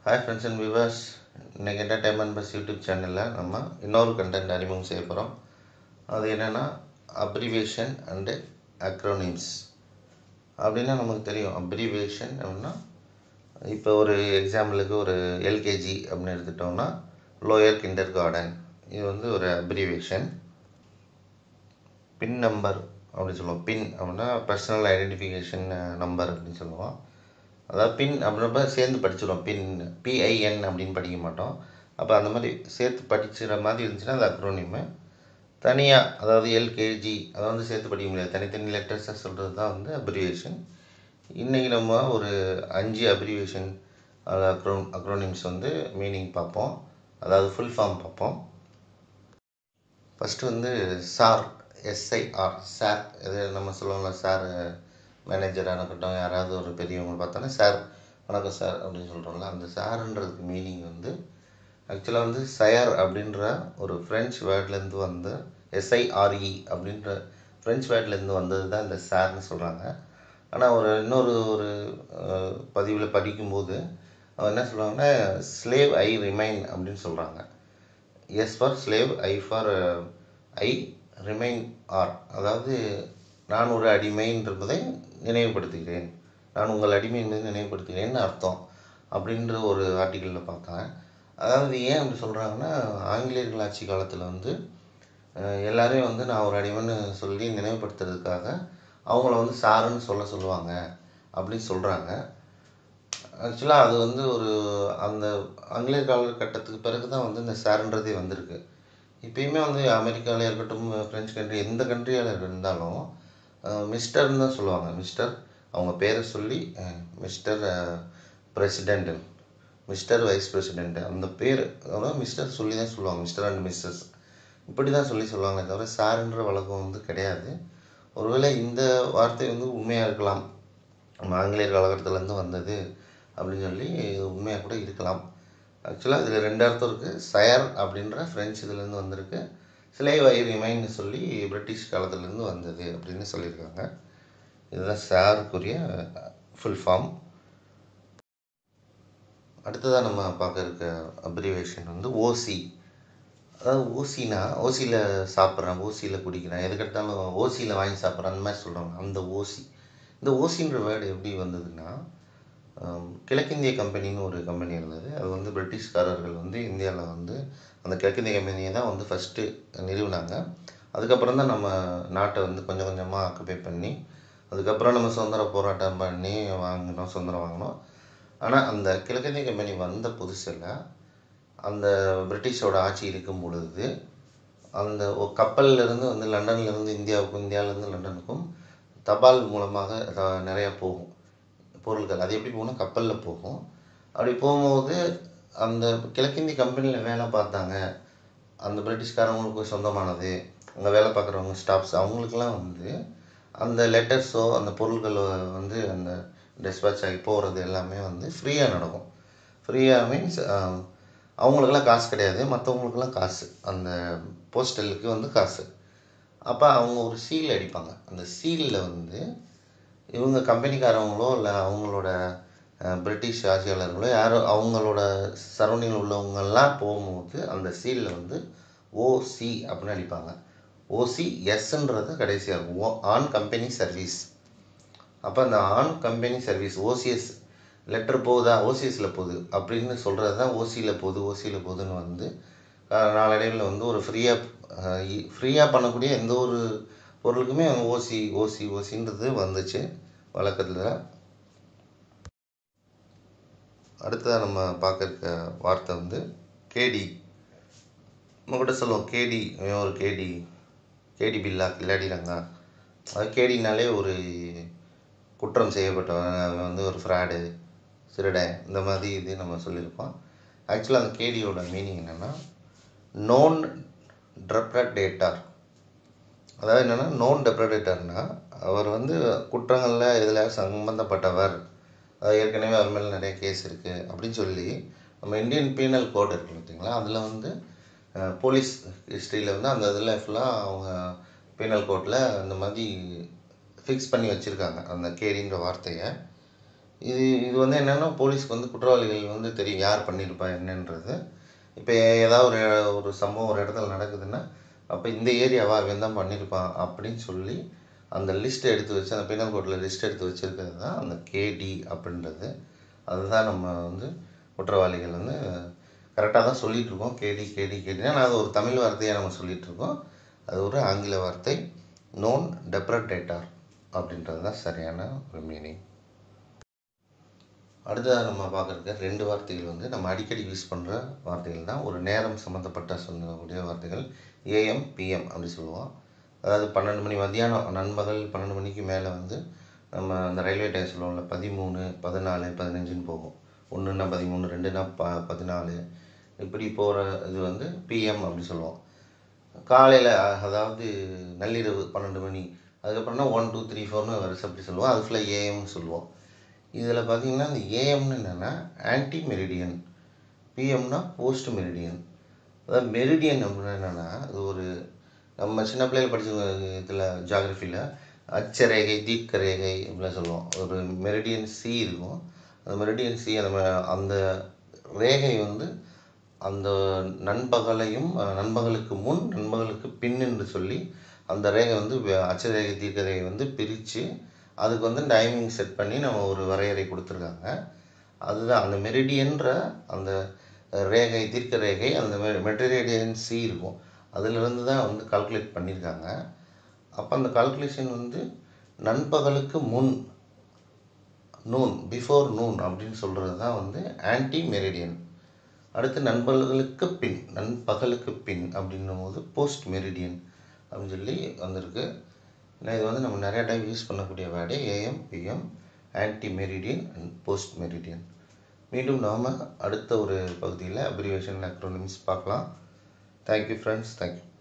hi friends and viewers இன்றைக்கி entertainment bus YouTube சேனலில் நம்ம இன்னொரு கண்டென்ட் அறிமுகம் செய்ய போகிறோம் அது என்னென்னா அப்ரிவேஷன் அண்டு அக்ரோனிம்ஸ் அப்படின்னா நமக்கு தெரியும் அப்ரிவேஷன் அப்படின்னா இப்போ ஒரு எக்ஸாம்பிளுக்கு ஒரு எல்கேஜி அப்படின்னு எடுத்துட்டோம்னா லோயர் கிண்டர் கார்டன் இது வந்து ஒரு அப்ரிவேஷன் பின் நம்பர் அப்படின்னு சொல்லுவோம் பின் அப்படின்னா பர்சனல் ஐடென்டிஃபிகேஷன் நம்பர் அப்படின்னு சொல்லுவோம் அதாவது பின் அப்படின்றப்ப சேர்ந்து படிச்சிடுவோம் பின் பிஐஎன் அப்படின்னு படிக்க மாட்டோம் அப்போ அந்த மாதிரி சேர்த்து படிச்சிட மாதிரி இருந்துச்சுன்னா அது அக்ரோனிமு தனியாக அதாவது எல்கேஜி அதை வந்து சேர்த்து படிக்க முடியாது தனித்தனி லெட்டர்ஸாக சொல்கிறது தான் வந்து அப்ரிவேஷன் இன்றைக்கி நம்ம ஒரு அஞ்சு அப்ரிவேஷன் அது அக்ரோ அக்ரோனிம்ஸ் வந்து மீனிங் பார்ப்போம் அதாவது ஃபுல் ஃபார்ம் பார்ப்போம் ஃபஸ்ட்டு வந்து சார் எஸ்ஐஆர் சார் இது நம்ம சொல்லுவோம்ல சார் மேனேஜராக இருக்கட்டும் யாராவது ஒரு பெரியவங்க பார்த்தோன்னா சார் வணக்கம் சார் அப்படின்னு சொல்கிறோம்ல அந்த சார்ன்றதுக்கு மீனிங் வந்து ஆக்சுவலாக வந்து சயர் அப்படின்ற ஒரு ஃப்ரெஞ்ச் வேர்ட்லேருந்து வந்த எஸ்ஐஆர்இ அப்படின்ற ஃப்ரெஞ்ச் வேர்ட்லேருந்து வந்தது தான் இந்த சார்னு சொல்கிறாங்க ஆனால் ஒரு இன்னொரு ஒரு பதிவில் படிக்கும்போது அவன் என்ன சொல்லுவாங்கன்னா ஸ்லேவ் ஐ ரிமைன் அப்படின்னு சொல்கிறாங்க S for slave I for I remain R அதாவது நான் ஒரு அடிமைன் இருப்பதை நினைவுபடுத்துகிறேன் நான் உங்கள் அடிமை என்பதை நினைவுபடுத்துகிறேன்னு அர்த்தம் அப்படின்ற ஒரு ஆர்டிக்கிளில் பார்த்தேன் அதாவது ஏன் அப்படி சொல்கிறாங்கன்னா ஆங்கிலேயர்கள் ஆட்சி காலத்தில் வந்து எல்லாரையும் வந்து நான் ஒரு அடிமைன்னு சொல்லி நினைவுபடுத்துறதுக்காக அவங்கள வந்து சாருன்னு சொல்ல சொல்லுவாங்க அப்படின்னு சொல்கிறாங்க ஆக்சுவலாக அது வந்து ஒரு அந்த ஆங்கிலேயர் காலகட்டத்துக்கு பிறகு தான் வந்து இந்த சாருன்றதே வந்திருக்கு இப்பயுமே வந்து அமெரிக்காவில் இருக்கட்டும் ஃப்ரெஞ்ச் கண்ட்ரி எந்த கண்ட்ரியால் இருந்தாலும் மிஸ்டர்னு தான் சொல்லுவாங்க மிஸ்டர் அவங்க பேரை சொல்லி mister president mister vice president அந்த பேர் அதாவது மிஸ்டர் சொல்லி தான் சொல்லுவாங்க மிஸ்டர் அண்ட் மிஸ்ஸஸ் இப்படி தான் சொல்லி சொல்லுவாங்களே தவிர சாருன்ற வழக்கம் வந்து கிடையாது ஒருவேளை இந்த வார்த்தை வந்து உண்மையாக இருக்கலாம் நம்ம ஆங்கிலேயர் காலகட்டத்திலேருந்து வந்தது அப்படின்னு சொல்லி இது உண்மையாக கூட இருக்கலாம் ஆக்சுவலாக இதில் ரெண்டு அர்த்தம் இருக்குது சயர் அப்படின்ற ஃப்ரெஞ்ச் இதுலேருந்து வந்திருக்கு சிலை வை ரிமைன்னு சொல்லி பிரிட்டிஷ் காலத்துலேருந்து வந்தது அப்படின்னு சொல்லியிருக்காங்க இதுதான் சாருக்குரிய ஃபுல் ஃபார்ம் அடுத்ததாக நம்ம பார்க்க இருக்க அப்ரிவேஷன் வந்து ஓசி அதாவது ஓசினா ஓசியில் சாப்பிட்றேன் ஓசியில் குடிக்கிறேன் எதுக்கெடுத்தாலும் ஓசியில் வாங்கி சாப்பிட்றேன் அந்த மாதிரி சொல்கிறாங்க அந்த ஓசி இந்த ஓசின்ற வேர்டு எப்படி வந்ததுன்னா கிழக்கிந்திய கம்பெனின்னு ஒரு கம்பெனி இருந்தது அது வந்து பிரிட்டிஷ்காரர்கள் வந்து இந்தியாவில் வந்து அந்த கிழக்கிந்திய கம்பெனியை தான் வந்து ஃபஸ்ட்டு நிறுவினாங்க அதுக்கப்புறம் தான் நம்ம நாட்டை வந்து கொஞ்சம் கொஞ்சமாக ஆக்குப்பை பண்ணி அதுக்கப்புறம் நம்ம சுதந்திர போராட்டம் பண்ணி வாங்கினோம் சுதந்திரம் வாங்கினோம் ஆனால் அந்த கிழக்கிந்திய கம்பெனி வந்த புதுசில் அந்த பிரிட்டிஷோட ஆட்சி இருக்கும் பொழுது அந்த கப்பல்லேருந்து வந்து லண்டன்லேருந்து இந்தியாவுக்கும் இந்தியாவிலேருந்து லண்டனுக்கும் தபால் மூலமாக நிறையா போகும் பொருட்கள் அது எப்படி போகணும் கப்பலில் போகும் அப்படி போகும்போது அந்த கிழக்கிந்திய கம்பெனியில் வேலை பார்த்தாங்க அந்த பிரிட்டிஷ்காரவங்களுக்கு சொந்தமானது அங்கே வேலை பார்க்குறவங்க ஸ்டாஃப்ஸ் அவங்களுக்கெல்லாம் வந்து அந்த லெட்டர்ஸோ அந்த பொருட்கள் வந்து அந்த டிஸ்பேச் ஆகி போகிறது எல்லாமே வந்து ஃப்ரீயாக நடக்கும் ஃப்ரீயாக மீன்ஸ் அவங்களுக்கெல்லாம் காசு கிடையாது மற்றவங்களுக்கெல்லாம் காசு அந்த போஸ்டலுக்கு வந்து காசு அப்போ அவங்க ஒரு சீல் அடிப்பாங்க அந்த சீலில் வந்து இவங்க கம்பெனிக்காரவங்களோ இல்லை அவங்களோட பிரிட்டிஷ் ஆட்சியாளர்களோ யாரோ அவங்களோட சரௌண்டிங்கில் உள்ளவங்கெல்லாம் போகும்போது அந்த சீலில் வந்து ஓசி அப்படின்னு அடிப்பாங்க ஓசி எஸ்ன்றது கடைசியாக இருக்கும் ஓ ஆன் கம்பெனி சர்வீஸ் அப்போ அந்த on company service OCS letter போகுதா ஓசிஎஸில் போகுது அப்படின்னு சொல்கிறது தான் ஓசியில் போகுது ஓசியில் போகுதுன்னு வந்து நாளடைவில் வந்து ஒரு ஃப்ரீயாக ஃப்ரீயாக பண்ணக்கூடிய எந்த ஒரு பொருளுக்குமே ஓசி ஓசி ஓசின்றது வந்துச்சு வழக்கத்தில் அடுத்ததாக நம்ம பார்க்க இருக்க வார்த்தை வந்து கேடி நம்ம கூட சொல்லுவோம் கேடி ஒரு கேடி கேடி பில்லா கில்லாடிறாங்க அது கேடினாலே ஒரு குற்றம் செய்யப்பட்டவன் வந்து ஒரு ஃப்ராடு திருடன் இந்த மாதிரி இது நம்ம சொல்லியிருப்போம் ஆக்சுவலாக அந்த கேடியோட மீனிங் என்னென்னா நோன் ட்ரப்ரடேட்டார் அதாவது என்னென்னா நோன் டெப்ரடேட்டர்னால் அவர் வந்து குற்றங்களில் இதில் சம்மந்தப்பட்டவர் அது ஏற்கனவே அவர் மேலே நிறைய கேஸ் இருக்குது அப்படின்னு சொல்லி நம்ம இந்தியன் பீனல் கோட் இருக்குது பார்த்தீங்களா அதில் வந்து போலீஸ் ஹிஸ்ட்ரியில் வந்து அந்த இதில் ஃபுல்லாக அவங்க பீனல் கோட்டில் அந்த மாதிரி ஃபிக்ஸ் பண்ணி வச்சுருக்காங்க அந்த கேடின்ற வார்த்தையை இது இது வந்து என்னென்னா போலீஸ்க்கு வந்து குற்றவாளிகள் வந்து தெரியும் யார் பண்ணியிருப்பா என்னன்றது இப்போ ஏதாவது ஒரு ஒரு சம்பவம் ஒரு இடத்துல நடக்குதுன்னா அப்போ இந்த ஏரியாவா இவன் தான் பண்ணியிருப்பான் அப்படின்னு சொல்லி அந்த லிஸ்ட் எடுத்து வச்சு அந்த பினல் கோட்டில் லிஸ்ட் எடுத்து வச்சுருக்கிறது தான் அந்த கேடி அப்படின்றது அதுதான் நம்ம வந்து குற்றவாளிகள் வந்து கரெக்டாக தான் சொல்லிட்டு இருக்கோம் கேடி கேடி கேடினா நான் அது ஒரு தமிழ் வார்த்தையாக நம்ம சொல்லிட்டு இருக்கோம் அது ஒரு ஆங்கில வார்த்தை நோன் டெப்ரடேட்டார் அப்படின்றது தான் சரியான ஒரு மீனிங் அடுத்ததாக நம்ம பார்க்குறதுக்கு ரெண்டு வார்த்தைகள் வந்து நம்ம அடிக்கடி யூஸ் பண்ணுற வார்த்தைகள் தான் ஒரு நேரம் சம்மந்தப்பட்ட சொல்லக்கூடிய வார்த்தைகள் ஏஎம் பிஎம் அப்படி சொல்லுவோம் அதாவது பன்னெண்டு மணி மத்தியானம் நண்பகல் பன்னெண்டு மணிக்கு மேலே வந்து நம்ம அந்த ரயில்வே டைம் சொல்லுவோம்ல பதிமூணு பதினாலு பதினஞ்சுன்னு போகும் ஒன்றுனா பதிமூணு ரெண்டுனா ப பதினாலு இப்படி போகிற இது வந்து பிஎம் அப்படி சொல்லுவோம் காலையில் அதாவது நள்ளிரவு பன்னெண்டு மணி அதுக்கப்புறம்னா ஒன் டூ த்ரீ ஃபோர்னு வரிசை அப்படி சொல்லுவோம் அது ஃபுல்லாக ஏஎம்னு சொல்லுவோம் இதில் பார்த்தீங்கன்னா இந்த ஏஎம்னு என்னென்னா ஆன்டி மெரிடியன் பிஎம்னா போஸ்ட் மெரிடியன் அதாவது மெரிடியன் அப்படின்னா என்னென்னா அது ஒரு நம்ம சின்ன பிள்ளைகள் படித்த இதில் ஜாகிரஃபியில் அச்சரேகை தீர்க்க ரேகை இப்படிலாம் சொல்லுவோம் ஒரு மெரிடியன் சி இருக்கும் அந்த மெரிடியன் சி அந்த ம- அந்த ரேகை வந்து அந்த நண்பகலையும் அஹ், நண்பகலுக்கு முன் நண்பகலுக்கு பின் என்று சொல்லி அந்த ரேகை வந்து வ- அட்சரேகை தீர்க்க ரேகை வந்து பிரித்து அதுக்கு வந்து டைமிங் செட் பண்ணி நம்ம ஒரு வரையறை கொடுத்துருக்காங்க அதுதான் அந்த மெரிடியன்ற அந்த அஹ், ரேகை தீர்க்க ரேகை அந்த மெட்டரேடியன் சி இருக்கும் அதிலிருந்து தான் வந்து கால்குலேட் பண்ணியிருக்காங்க அப்போ அந்த கால்குலேஷன் வந்து நண்பகலுக்கு முன் நூன் பிஃபோர் நூன் அப்படின்னு சொல்கிறது தான் வந்து ஆன்டி மெரிடியன் அடுத்து நண்பகலுக்கு பின் நண்பகலுக்கு பின் அப்படின்னும் போது போஸ்ட் மெரிடியன் அப்படின்னு சொல்லி வந்திருக்கு ஏன்னா இது வந்து நம்ம நிறைய டைம் யூஸ் பண்ணக்கூடிய word AM PM ante meridian and post meridian மீண்டும் நாம் அடுத்த ஒரு பகுதியில் அப்ரிவேஷன் அக்ரோனிம்ஸ் பார்க்கலாம் தேங்க்யூ ஃப்ரெண்ட்ஸ் தேங்க்யூ